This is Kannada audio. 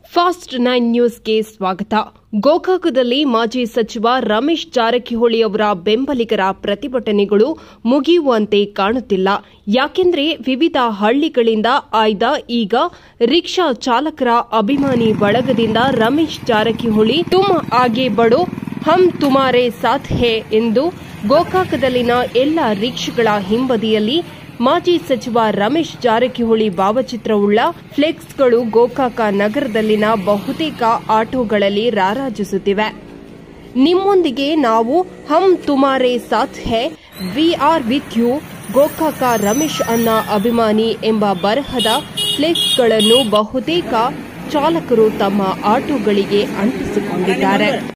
ಫಾಸ್ಟ್ ನೈನ್ ನ್ಯೂಸ್ಗೆ ಸ್ವಾಗತ ಗೋಕಾಕದಲ್ಲಿ ಮಾಜಿ ಸಚಿವ ರಮೇಶ್ ಜಾರಕಿಹೊಳಿ ಅವರ ಬೆಂಬಲಿಗರ ಪ್ರತಿಭಟನೆಗಳು ಮುಗಿಯುವಂತೆ ಕಾಣುತ್ತಿಲ್ಲ ಯಾಕೆಂದ್ರೆ ವಿವಿಧ ಹಳ್ಳಿಗಳಿಂದ ಆಯ್ದ ಈಗ ರಿಕ್ಷಾ ಚಾಲಕರ ಅಭಿಮಾನಿ ಬಳಗದಿಂದ ರಮೇಶ್ ಜಾರಕಿಹೊಳಿ ತುಮ್ ಆಗೆ ಬಡೋ ಹಮ್ ತುಮಾರೆ ಸಾಥ್ ಹೇ ಎಂದು ಗೋಕಾಕದಲ್ಲಿನ ಎಲ್ಲ ರಿಕ್ಷಾಗಳ ಹಿಂಬದಿಯಲ್ಲಿ ಮಾಜಿ ಸಚಿವ ರಮೇಶ್ ಜಾರಕಿಹೊಳಿ ಭಾವಚಿತ್ರವುಳ್ಳ ಫ್ಲೆಕ್ಸ್ಗಳು ಗೋಕಾಕ ನಗರದಲ್ಲಿನ ಬಹುತೇಕ ಆಟೋಗಳಲ್ಲಿ ರಾರಾಜಿಸುತ್ತಿವೆ ನಿಮ್ಮೊಂದಿಗೆ ನಾವು ಹಮ್ ತುಮಾರೆ ಸಾಥ್ ಹೇ we are with you Gokak Ramesh ಅನ್ನ ಅಭಿಮಾನಿ ಎಂಬ ಬರಹದ ಫ್ಲೆಕ್ಸ್ಗಳನ್ನು ಬಹುತೇಕ ಚಾಲಕರು ತಮ್ಮ ಆಟೋಗಳಿಗೆ ಅಂಟಿಸಿಕೊಂಡಿದ್ದಾರೆ